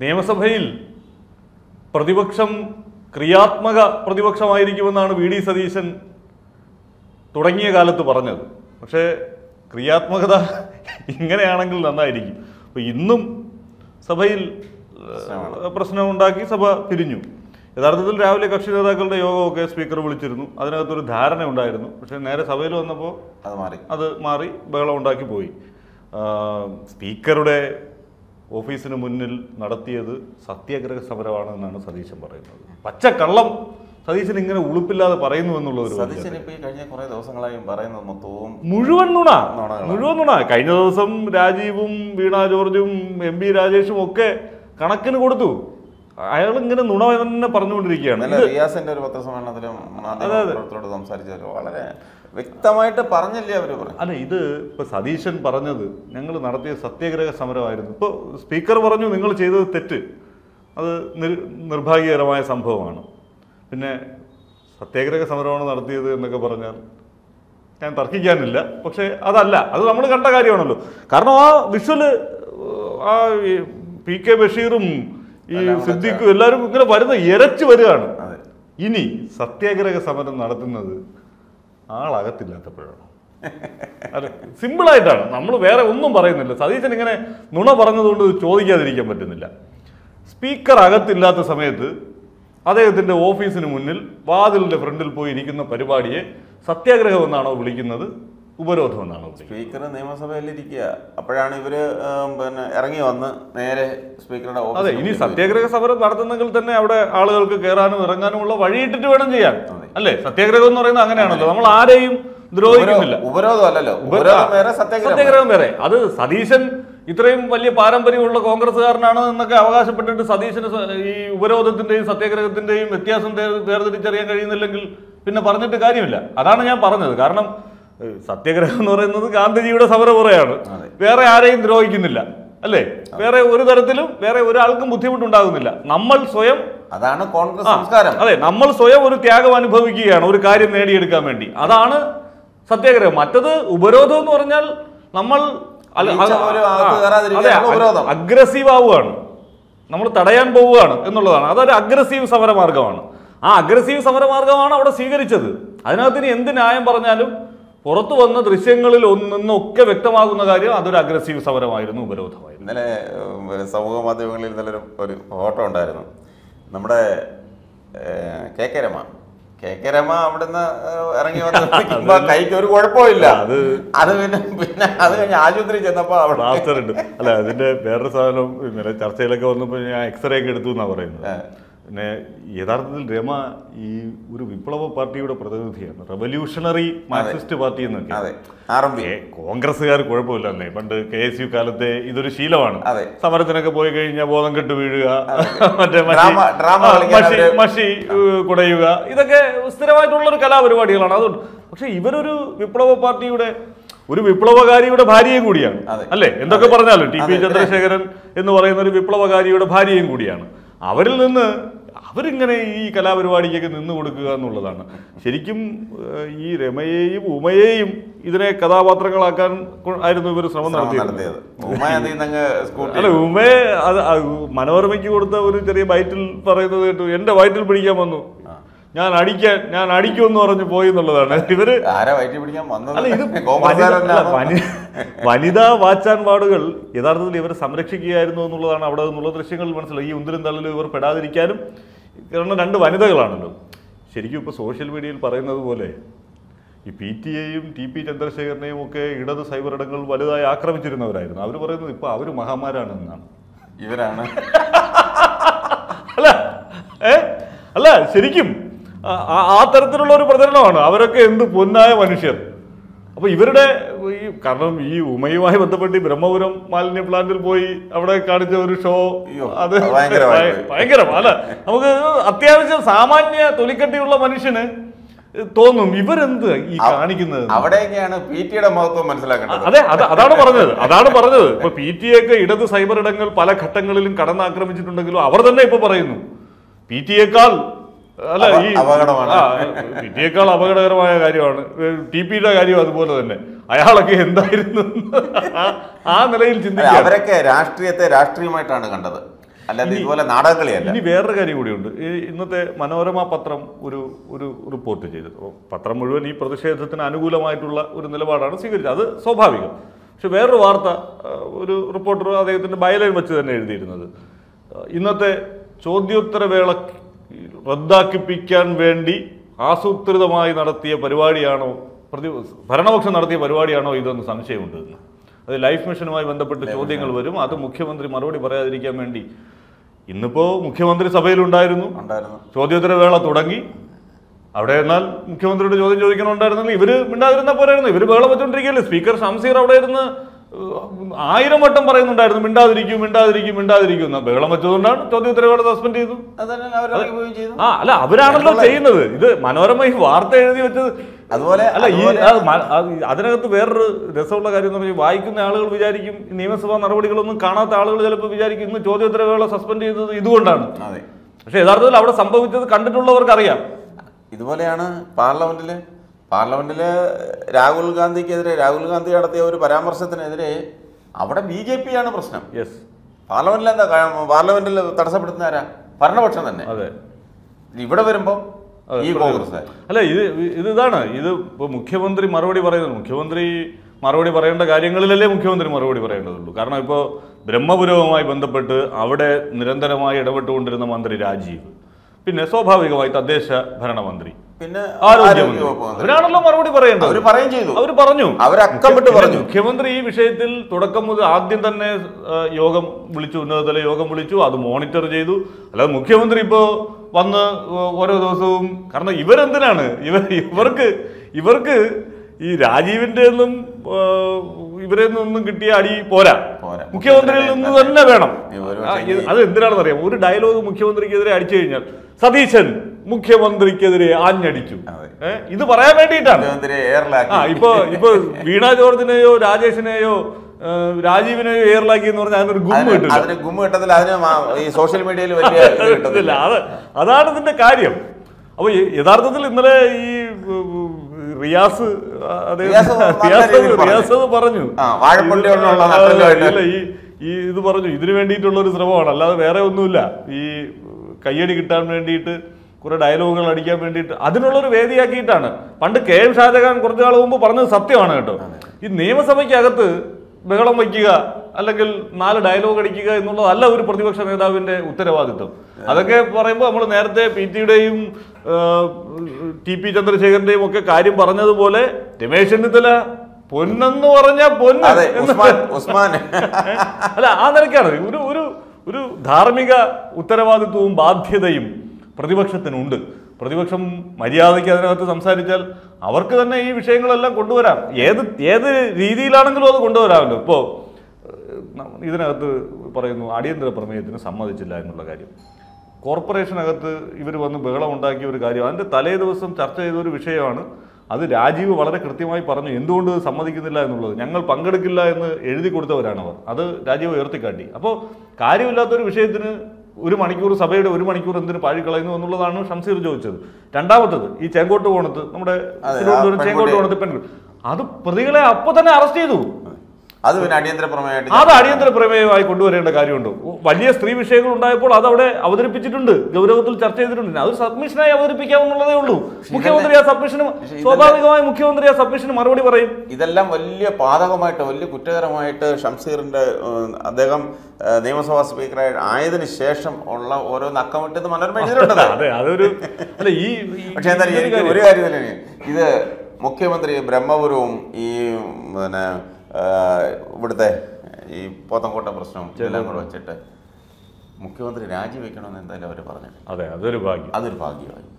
നിയമസഭയിൽ പ്രതിപക്ഷം ക്രിയാത്മക പ്രതിപക്ഷമായിരിക്കുമെന്നാണ് വി ഡി സതീശൻ തുടങ്ങിയ കാലത്ത് പറഞ്ഞത് പക്ഷേ ക്രിയാത്മകത ഇങ്ങനെയാണെങ്കിൽ നന്നായിരിക്കും അപ്പോൾ ഇന്നും സഭയിൽ ഏഹ്, പ്രശ്നമുണ്ടാക്കി സഭ പിരിഞ്ഞു യഥാർത്ഥത്തിൽ രാവിലെ കക്ഷി നേതാക്കളുടെ യോഗമൊക്കെ സ്പീക്കർ വിളിച്ചിരുന്നു അതിനകത്തൊരു ധാരണ ഉണ്ടായിരുന്നു പക്ഷേ നേരെ സഭയിൽ വന്നപ്പോൾ അത് മാറി അത് മാറി ബഹളം ഉണ്ടാക്കി പോയി ആ, സ്പീക്കറുടെ ഓഫീസിന് മുന്നിൽ നടത്തിയത് സത്യാഗ്രഹ സമരമാണെന്നാണ് സതീശൻ പറയുന്നത് പച്ചക്കള്ളം സതീശൻ ഇങ്ങനെ ഉളുപ്പില്ലാതെ പറയുന്നു എന്നുള്ള ഒരു വലിയ സതീശൻ ഇപ്പൊ ഈ കഴിഞ്ഞ കുറെ ദിവസങ്ങളായും പറയുന്നത് മൊത്തവും മുഴുവൻ നുണ നുണകളാണ്. മുഴുവൻ നുണ കഴിഞ്ഞ ദിവസം രാജീവും വീണ ജോർജും എം പി രാജേഷും ഒക്കെ കണക്കിന് കൊടുത്തു അയാൾ ഇങ്ങനെ നുണ തന്നെ പറഞ്ഞുകൊണ്ടിരിക്കുകയാണ് ഇന്നലെ റിയാസിന്റെ ഒരു പത്രസമ്മേളനത്തിലും മാധ്യമപ്രവർത്തകരോട് സംസാരിച്ചല്ലോ വളരെ വ്യക്തമായിട്ട് പറഞ്ഞില്ലേ അവര് പറഞ്ഞു അല്ല ഇത് ഇപ്പൊ സതീശൻ പറഞ്ഞത് ഞങ്ങൾ നടത്തിയ സത്യാഗ്രഹ സമരമായിരുന്നു ഇപ്പോൾ സ്പീക്കർ പറഞ്ഞു നിങ്ങൾ ചെയ്തത് തെറ്റ് അത് നിർ നിർഭാഗ്യകരമായ സംഭവമാണ് പിന്നെ സത്യാഗ്രഹ സമരമാണ് നടത്തിയത് എന്നൊക്കെ പറഞ്ഞാൽ ഞാൻ തർക്കിക്കാനില്ല പക്ഷേ അതല്ല അത് നമ്മൾ കണ്ട കാര്യമാണല്ലോ കാരണം ആ വിഷ്വല് ആ ഈ പി കെ ബഷീറും ഈ സിദ്ദിഖും എല്ലാവരും ഇങ്ങനെ വരുന്ന ഇരച്ചു വരികയാണ് അതെ ഇനി സത്യാഗ്രഹ സമരം നടത്തുന്നത് ആളകത്തില്ലാത്തപ്പോഴാണ് അല്ല സിമ്പിളായിട്ടാണ് നമ്മൾ വേറെ ഒന്നും പറയുന്നില്ല സതീശൻ ഇങ്ങനെ നുണ പറഞ്ഞതുകൊണ്ട് ഇത് ചോദിക്കാതിരിക്കാൻ പറ്റുന്നില്ല സ്പീക്കർ അകത്തില്ലാത്ത സമയത്ത് അദ്ദേഹത്തിന്റെ ഓഫീസിന് മുന്നിൽ വാതിലിന്റെ ഫ്രണ്ടിൽ പോയി ഇരിക്കുന്ന പരിപാടിയെ സത്യാഗ്രഹം എന്നാണോ വിളിക്കുന്നത് ഉപരോധം എന്നാണോ വിളിക്കുന്നത് സ്പീക്കർ നിയമസഭയിൽ ഇരിക്കുക അപ്പോഴാണ് ഇവര് ഉം, പിന്നെ ഇറങ്ങി വന്ന് നേരെ സ്പീക്കറുടെ അതെ ഓഫീസിൽ ഇനി സത്യാഗ്രഹ സമരം നടത്തുന്നെങ്കിൽ തന്നെ അവിടെ ആളുകൾക്ക് കയറാനും ഇറങ്ങാനുമുള്ള വഴിയിട്ടിട്ട് വേണം ചെയ്യാൻ അല്ലേ സത്യാഗ്രഹം എന്ന് പറയുന്നത് അങ്ങനെയാണല്ലോ നമ്മൾ ആരെയും ദ്രോഹിക്കുന്നില്ല ഉപരോധം അല്ലല്ലോ ഉപരോധം വേറെ സത്യാഗ്രഹം വേറെ. സത്യാഗ്രഹം വേറെ അത് സതീശൻ ഇത്രയും വലിയ പാരമ്പര്യമുള്ള കോൺഗ്രസ്സുകാരനാണ് എന്നൊക്കെ അവകാശപ്പെട്ടിട്ട് സതീശന് സ- ഈ ഉപരോധത്തിന്റെയും സത്യാഗ്രഹത്തിന്റെയും വ്യത്യാസം തേ- വേർതിരിച്ചറിയാൻ കഴിയുന്നില്ലെങ്കിൽ പിന്നെ പറഞ്ഞിട്ട് കാര്യമില്ല അതാണ് ഞാൻ പറഞ്ഞത് കാരണം ഏഹ്, സത്യാഗ്രഹം എന്ന് പറയുന്നത് ഗാന്ധിജിയുടെ സമരമുറയാണ് അതെ. വേറെ ആരെയും ദ്രോഹിക്കുന്നില്ല അല്ലേ വേറെ ഒരു തരത്തിലും വേറെ ഒരാൾക്കും ബുദ്ധിമുട്ടുണ്ടാകുന്നില്ല നമ്മൾ സ്വയം അതാണ് കോൺഗ്രസ് ആ, സംസ്കാരം അതെ നമ്മൾ സ്വയം ഒരു ത്യാഗം അനുഭവിക്കുകയാണ് ഒരു കാര്യം നേടിയെടുക്കാൻ വേണ്ടി അതാണ് സത്യാഗ്രഹം മറ്റത് ഉപരോധം എന്ന് പറഞ്ഞാൽ നമ്മൾ അല്ല, വീഴ്ച അത് പോലും ആ, അകത്ത് കയറാതിരിക്കുകയാണ് അതെ, ഉപരോധം. അഗ്രസീവ് ആവുകയാണ് നമ്മൾ തടയാൻ പോവുകയാണ് എന്നുള്ളതാണ് അതൊരു അഗ്രസീവ് സമരമാർഗമാണ് ആ അഗ്രസീവ് സമരമാർഗമാണ് അവിടെ സ്വീകരിച്ചത് അതിനകത്ത് ഇനി എന്ത് ന്യായം പറഞ്ഞാലും പുറത്തു വന്ന ദൃശ്യങ്ങളിൽ ഒന്നൊക്കെ വ്യക്തമാകുന്ന കാര്യം അതൊരു അഗ്രസീവ് സമരമായിരുന്നു ഉപരോധമായിരുന്നു ഇന്നലെ ഉം, സമൂഹ മാധ്യമങ്ങളിൽ ഇന്നലെ ഒരു ഒരു ഫോട്ടോ ഉണ്ടായിരുന്നു നമ്മുടെ ഏഹ്, K K Rama K K Rama അവിടുന്ന് ഏഹ്, ഇറങ്ങി വന്ന് നിൽക്കുമ്പോ കൈക്ക് ഒരു കുഴപ്പമില്ല അത് അത് പിന്നെ പിന്നെ അത് കഴിഞ്ഞ് ആശുപത്രി ചെന്നപ്പോ അവിടെ പ്ലാസ്റ്റർ ഉണ്ട് അല്ല അതിന്റെ വേറൊരു സാധനം ഇന്നലെ ചർച്ചയിലൊക്കെ വന്നപ്പോൾ ഞാൻ എക്സ്റേ ഒക്കെ എടുത്തു എന്നാ പറയുന്നത് ഏ. പിന്നെ യഥാർത്ഥത്തിൽ രമ ഈ ഒരു വിപ്ലവ പാർട്ടിയുടെ പ്രതിനിധിയാണ് റെവല്യൂഷണറി മാർക്സിസ്റ്റ് പാർട്ടി എന്നൊക്കെ അതെ ആർ എം പി ഏ, കോൺഗ്രസ്സുകാർ കുഴപ്പമില്ലെന്നേ പണ്ട് കെ എസ് യു കാലത്തെ ഇതൊരു ശീലമാണ് അതെ. സമരത്തിനൊക്കെ പോയി കഴിഞ്ഞാൽ ബോധം കെട്ട് വീഴുക മറ്റേ മഷി ഡ്രാമ- ഡ്രാമ ആ, കളിക്കാൻ മഷി അവര് മഷി ഏഹ്, കുടയുക ഇതൊക്കെ സ്ഥിരമായിട്ടുള്ള ഒരു കലാപരിപാടികളാണ് അതുകൊണ്ട് പക്ഷെ ഇവരൊരു വിപ്ലവ പാർട്ടിയുടെ ഒരു വിപ്ലവകാരിയുടെ ഭാര്യയും കൂടിയാണ് അതെ. അല്ലേ എന്തൊക്കെ അതെ. പറഞ്ഞാലും ടി പി അതെ. ചന്ദ്രശേഖരൻ എന്ന് പറയുന്ന ഒരു വിപ്ലവകാരിയുടെ ഭാര്യയും കൂടിയാണ് അവരിൽ നിന്ന് അവരിങ്ങനെ ഈ കലാപരിപാടിക്കൊക്കെ നിന്ന് കൊടുക്കുക എന്നുള്ളതാണ് ശരിക്കും ഏഹ്, ഈ രമയെയും ഉമയെയും ഇതിനെ കഥാപാത്രങ്ങളാക്കാൻ കൊ- ആയിരുന്നു ഇവർ ശ്രമം ശ്രമം നടത്തിയത് നടത്തിയത് ഉമ്മയതി അങ്ങ് സ്കൂട്ടി അല്ല ഉമയെ അത് ആ മനോരമയ്ക്ക് കൊടുത്ത ഒരു ചെറിയ വയറ്റിൽ പറയുന്നത് കേട്ടു എന്റെ വയറ്റിൽ പിടിക്കാൻ വന്നു ഞാൻ അടിക്കാൻ ഞാൻ അടിക്കുമെന്ന് പറഞ്ഞ് പോയി എന്നുള്ളതാണ് ഇവര് ആരാ വയറ്റി പിടിക്കാൻ അല്ല ഇത് വന്നത് വനിത- കോൺഗ്രസ്സുകാരല്ല അല്ല, വനി- വനിതാ വാച്ചാൻ വാർഡുകൾ യഥാർത്ഥത്തിൽ ഇവരെ സംരക്ഷിക്കുകയായിരുന്നു എന്നുള്ളതാണ് അവിടെ നിന്നുള്ള ദൃശ്യങ്ങൾ മനസ്സിലായി ഈ ഉന്തിലും തള്ളിലും ഇവർ പെടാതിരിക്കാനും കാരണം രണ്ട് വനിതകളാണല്ലോ ശരിക്കും ഇപ്പോൾ സോഷ്യൽ മീഡിയയിൽ പറയുന്നത് പോലെ ഈ പി ടി എയും ടി പി ചന്ദ്രശേഖരനെയും ഒക്കെ ഇടത് സൈബർ ഇടങ്ങൾ വലുതായി ആക്രമിച്ചിരുന്നവരായിരുന്നു അവർ പറയുന്നത് ഇപ്പോൾ അവർ മഹാന്മാരാണ് എന്നാണ് ഇവരാണ് അല്ല ഏ അല്ല ശരിക്കും ആ- ആ- ആ തരത്തിലുള്ള ഒരു പ്രചരണമാണ് അവരൊക്കെ എന്ത് പൊന്നായ മനുഷ്യർ അപ്പൊ ഇവരുടെ ഈ കാരണം ഈ ഉമയുമായി ബന്ധപ്പെട്ട് ഈ ബ്രഹ്മപുരം മാലിന്യ പ്ലാന്റിൽ പോയി അവിടെ കാണിച്ച ഒരു ഷോ അയ്യോ, അത് അത് ഭയങ്കരമായി പോയി. ഭയങ്കരം അല്ല നമുക്ക് അത്യാവശ്യം സാമാന്യ തൊലിക്കട്ടിയുള്ള മനുഷ്യന് തോന്നും ഇവരെന്ത് ഈ അവ- കാണിക്കുന്നത് അവിടെയൊക്കെയാണ് പി ടിയുടെ മഹത്വം മനസ്സിലാക്കേണ്ടത് അതെ അത് അതാണ് പറഞ്ഞത് അതാണ് പറഞ്ഞത് ഇപ്പൊ പി ടി ഒക്കെ ഇടത് സൈബർ ഇടങ്ങൾ പല ഘട്ടങ്ങളിലും കടന്നാക്രമിച്ചിട്ടുണ്ടെങ്കിലും അവർ തന്നെ ഇപ്പൊ പറയുന്നു പി ടി എക്കാൾ അല്ല അപ- ഈ അപകടമാണ്. പി ടി എക്കാൾ അപകടകരമായ കാര്യമാണ് ടി പിയുടെ കാര്യം അതുപോലെ തന്നെ അയാളൊക്കെ എന്തായിരുന്നു എന്ന് ആ- ആ നിലയിൽ അല്ല, ചിന്തിക്കുക അവരൊക്കെ രാഷ്ട്രീയത്തെ രാഷ്ട്രീയമായിട്ടാണ് കണ്ടത് അല്ലാതെ ഇതുപോലെ നാടക കളിയല്ല ഇനി വേറൊരു കാര്യം കൂടിയുണ്ട് ഈ ഇന്നത്തെ മനോരമ പത്രം ഒരു ഒരു റിപ്പോർട്ട് ചെയ്തു അപ്പോൾ പത്രം മുഴുവൻ ഈ പ്രതിഷേധത്തിന് അനുകൂലമായിട്ടുള്ള ഒരു നിലപാടാണ് സ്വീകരിച്ചത് അത് സ്വാഭാവികം പക്ഷെ വേറൊരു വാർത്ത ആ, ഒരു റിപ്പോർട്ടർ അദ്ദേഹത്തിന്റെ ബയലൈൻ വെച്ച് തന്നെ എഴുതിയിരുന്നത് ആ, ഇന്നത്തെ ചോദ്യോത്തരവേള റദ്ദാക്കിപ്പിക്കാൻ വേണ്ടി ആസൂത്രിതമായി നടത്തിയ പരിപാടിയാണോ പ്രതി ഭരണപക്ഷം നടത്തിയ പരിപാടിയാണോ ഇതെന്ന് സംശയമുണ്ട് എന്ന്. അത് ലൈഫ് മിഷനുമായി ബന്ധപ്പെട്ട് ചോദ്യങ്ങൾ വരും അത് മുഖ്യമന്ത്രി മറുപടി പറയാതിരിക്കാൻ വേണ്ടി ഇന്നിപ്പോ മുഖ്യമന്ത്രി സഭയിലുണ്ടായിരുന്നു ഉണ്ടായിരുന്നു ചോദ്യോത്തരവേള തുടങ്ങി അവിടെ എന്നാൽ മുഖ്യമന്ത്രിയോട് ചോദ്യം ചോദിക്കണമുണ്ടായിരുന്നെങ്കിൽ ഇവര് മിണ്ടാതിരുന്ന പോരായിരുന്നു ഇവര് ബഹളം വെച്ചോണ്ടിരിക്കുകയല്ലേ സ്പീക്കർ ഷംസീർ അവിടെ ഇരുന്ന് ഏഹ്, ആയിരം വട്ടം പറയുന്നുണ്ടായിരുന്നു മിണ്ടാതിരിക്കും മിണ്ടാതിരിക്കും മിണ്ടാതിരിക്കും എന്ന് ബഹളം വെച്ചതുകൊണ്ടാണ് ചോദ്യോത്തരവേള സസ്പെൻഡ് ചെയ്തു അതന്നെ അവരിറങ്ങി പോവുകയും ചെയ്തു ആ അല്ല അവരാണല്ലോ ചെയ്യുന്നത് ഇത് മനോരമ ഈ വാർത്ത എഴുതി വെച്ചത് അതുപോലെ അല്ല ഈ അതുപോലെ- അത് മ- അത് അതിനകത്ത് വേറൊരു രസമുള്ള കാര്യം എന്ന് പറഞ്ഞാൽ വായിക്കുന്ന ആളുകൾ വിചാരിക്കും ഈ നിയമസഭാ നടപടികളൊന്നും കാണാത്ത ആളുകൾ ചിലപ്പോൾ വിചാരിക്കും ഇന്ന് ചോദ്യോത്തരവേള സസ്പെൻഡ് ചെയ്തത് ഇതുകൊണ്ടാണ് അതെ പക്ഷെ യഥാർത്ഥത്തിൽ അവിടെ സംഭവിച്ചത് കണ്ടിട്ടുള്ളവർക്ക് അറിയാം ഇതുപോലെയാണ് പാർലമെന്റില് പാർലമെന്റില് രാഹുൽ ഗാന്ധിക്കെതിരെ രാഹുൽ ഗാന്ധി നടത്തിയ ഒരു പരാമർശത്തിനെതിരെ അവിടെ ബി ജെ പി ആണ് പ്രശ്നം യെസ് പാർലമെന്റിൽ എന്താ കാ- പാർലമെന്റിൽ തടസ്സപ്പെടുത്തുന്ന ആരാ ഭരണപക്ഷം തന്നെ അതെ ഇവിടെ വരുമ്പോ ഈ കോൺഗ്രസ് അല്ല ഇത് ഇത് ഇതാണ് ഇത് ഇപ്പോൾ മുഖ്യമന്ത്രി മറുപടി പറയുന്നത് മുഖ്യമന്ത്രി മറുപടി പറയേണ്ട കാര്യങ്ങളിലല്ലേ മുഖ്യമന്ത്രി മറുപടി പറയേണ്ടതുള്ളൂ കാരണം ഇപ്പോൾ ബ്രഹ്മപുരവുമായി ബന്ധപ്പെട്ട് അവിടെ നിരന്തരമായി ഇടപെട്ടുകൊണ്ടിരുന്ന മന്ത്രി രാജീവ് പിന്നെ സ്വാഭാവികമായി തദ്ദേശ ഭരണമന്ത്രി പിന്നെ ആരോഗ്യമന്ത്രി ആരോഗ്യവകുപ്പ് മന്ത്രി അവരാണല്ലോ മറുപടി പറയേണ്ടത് അവര് പറയുകയും ചെയ്തു അവർ പറഞ്ഞു അവരക്കം വിട്ട് മുഖ്യ- പറഞ്ഞു. മുഖ്യമന്ത്രി ഈ വിഷയത്തിൽ തുടക്കം മുതൽ ആദ്യം തന്നെ ആ, യോഗം വിളിച്ചു ഉന്നതതല യോഗം വിളിച്ചു അത് മോണിറ്റർ ചെയ്തു അല്ലാതെ മുഖ്യമന്ത്രി ഇപ്പോ വന്ന് ഓരോ ദിവസവും കാരണം ഇവരെന്തിനാണ് ഇവർ ഇവർക്ക് ഇവർക്ക് ഈ രാജീവിന്റെ ഒന്നും ആ, ഇവരിൽ നിന്നും കിട്ടിയ അടി പോരാ പോരാ. മുഖ്യമന്ത്രിയിൽ നിന്ന് തന്നെ വേണം ഒരു ആ, ഇത് അത് എന്തിനാണെന്ന് അറിയാം ഒരു ഡയലോഗ് മുഖ്യമന്ത്രിക്കെതിരെ അടിച്ചു കഴിഞ്ഞാൽ സതീശൻ മുഖ്യമന്ത്രിക്കെതിരെ ആഞ്ഞടിച്ചു അതെ. ഏ, ഇത് പറയാൻ വേണ്ടിയിട്ടാണ് മുഖ്യമന്ത്രിയെ എയറിലാക്കി ആ ഇപ്പൊ ഇപ്പൊ വീണ ജോർജിനെയോ രാജേഷിനെയോ ആ, രാജീവിനെയോ എയർലാക്കി എന്ന് പറഞ്ഞാൽ അതിനൊരു ഗുമ്മ അതിന് കിട്ടില്ല അതിന് ഗുമ്മ കിട്ടത്തില്ല അതിന് മാ- ഈ സോഷ്യൽ മീഡിയയിൽ വലിയ ഇത് കിട്ടത്തില്ല കിട്ടില്ല. അത് അതാണ് ഇതിന്റെ കാര്യം അപ്പൊ യ- യഥാർത്ഥത്തിൽ ഇന്നലെ ഈ ഉം, റിയാസ് ആ, അദ്ദേഹം- റിയാസ് നല്ല റിയാസ് രീതിയിൽ പറഞ്ഞു. റിയാസ് അത് പറഞ്ഞു ആ, വാഴക്കൊള്ളി ഇത് കൊണ്ടുള്ള ആ, നട്ടെല്ലുമായിട്ട്. ഇല്ല, ഈ ഈ ഇത് പറഞ്ഞു ഇതിനു വേണ്ടിയിട്ടുള്ള ഒരു ശ്രമമാണ് അല്ലാതെ വേറെ ഒന്നുമില്ല ഈ കയ്യടി കിട്ടാൻ വേണ്ടിയിട്ട് കുറെ ഡയലോഗുകൾ അടിക്കാൻ വേണ്ടിയിട്ട് അതിനുള്ളൊരു വേദിയാക്കിയിട്ടാണ് പണ്ട് കെ എം ഷാജഹാൻ കുറച്ചു നാൾ മുമ്പ് പറഞ്ഞത് സത്യമാണ് കേട്ടോ ഈ നിയമസഭയ്ക്കകത്ത് ബഹളം വയ്ക്കുക അല്ലെങ്കിൽ നാല് ഡയലോഗ് അടിക്കുക എന്നുള്ളതല്ല ഒരു പ്രതിപക്ഷ നേതാവിന്റെ ഉത്തരവാദിത്വം അതൊക്കെ പറയുമ്പോൾ നമ്മൾ നേരത്തെ പി ടിയുടെയും ടി പി ചന്ദ്രശേഖരന്റെയും ഒക്കെ കാര്യം പറഞ്ഞതുപോലെ രമേശ് ചെന്നിത്തല പൊന്നെന്ന് പറഞ്ഞ പൊന്ന് അതെ എന്ന് ഉസ്മാൻ ഉസ്മാൻ അല്ല ആ നിലയ്ക്കാണ് ഒരു ഒരു ഒരു ധാർമ്മിക ഉത്തരവാദിത്വവും ബാധ്യതയും പ്രതിപക്ഷത്തിനുണ്ട് പ്രതിപക്ഷം മര്യാദയ്ക്ക് അതിനകത്ത് സംസാരിച്ചാൽ അവർക്ക് തന്നെ ഈ വിഷയങ്ങളെല്ലാം കൊണ്ടുവരാം ഏത് ഏത് രീതിയിലാണെങ്കിലും അത് കൊണ്ടുവരാമല്ലോ ഇപ്പോൾ ഇതിനകത്ത് പറയുന്നു അടിയന്തര പ്രമേയത്തിന് സമ്മതിച്ചില്ല എന്നുള്ള കാര്യം കോർപ്പറേഷനകത്ത് ഇവർ വന്ന് ബഹളം ഉണ്ടാക്കിയ ഒരു കാര്യം അതിൻ്റെ തലേ ദിവസം ചർച്ച ചെയ്ത ഒരു വിഷയമാണ് അത് രാജീവ് വളരെ കൃത്യമായി പറഞ്ഞു എന്തുകൊണ്ട് ഇത് സമ്മതിക്കുന്നില്ല എന്നുള്ളത് ഞങ്ങൾ പങ്കെടുക്കില്ല എന്ന് എഴുതി കൊടുത്തവരാണ് അവർ അത് രാജീവ് ഉയർത്തിക്കാട്ടി അപ്പോൾ കാര്യമില്ലാത്തൊരു വിഷയത്തിന് ഒരു മണിക്കൂർ സഭയുടെ ഒരു മണിക്കൂർ എന്തിന് പാഴിക്കളയുന്നു എന്നുള്ളതാണ് ഷംസീർ ചോദിച്ചത് രണ്ടാമത്തത് ഈ ചേങ്കോട്ട് പോണത്ത് നമ്മുടെ അതെ, ആ തിരുവനന്തപുരം ചേങ്കോട്ട് പെൺകുട്ടി- പോണത്ത് പെൺകുട്ടി അത് പ്രതികളെ അപ്പൊ തന്നെ അറസ്റ്റ് ചെയ്തു അത് പിന്നെ അടിയന്തര പ്രമേയമായിട്ട് അത് അടിയന്തര പ്രമേയമായി കൊണ്ടുവരേണ്ട കാര്യമുണ്ട് വലിയ സ്ത്രീ വിഷയങ്ങൾ ഉണ്ടായപ്പോൾ അത് അവിടെ അവതരിപ്പിച്ചിട്ടുണ്ട് ഗൗരവത്തിൽ ചർച്ച ചെയ്തിട്ടുണ്ട് അത് സബ്മിഷനായി അവതരിപ്പിക്കാവുന്നതേ ഉള്ളൂ മുഖ്യമന്ത്രി ആ സബ്മിഷന് സ്വാഭാവികമായി മുഖ്യമന്ത്രി ആ സബ്മിഷന് മറുപടി പറയും ഇതെല്ലാം വലിയ പാതകമായിട്ട് വലിയ കുറ്റകരമായിട്ട് ഷംസീറിന്റെ ഏഹ്, അദ്ദേഹം ഏഹ്, നിയമസഭാ സ്പീക്കറായി ആയതിനു ശേഷം ഉള്ള ഓരോ നക്കമിട്ടെന്ന് മനോരമ എഴുതിയിട്ടുണ്ട് അതെ അതൊരു അല്ല ഈ ഈ- പക്ഷെ എന്തായാലും ഈ ഒരു എനിക്ക് കാര്യം- ഒരു കാര്യം തന്നെ ഇത് മുഖ്യമന്ത്രി ബ്രഹ്മപുരവും ഈ പിന്നെ ആ, ഇവിടുത്തെ ഈ പോത്തൻകോട്ട പ്രശ്നവും ഇതെല്ലാം കൂടെ വെച്ചിട്ട് മുഖ്യമന്ത്രി രാജിവെക്കണമെന്ന് എന്തായാലും അവർ പറഞ്ഞു അതെ അതൊരു ഭാഗ്യം അതൊരു ഭാഗ്യമായി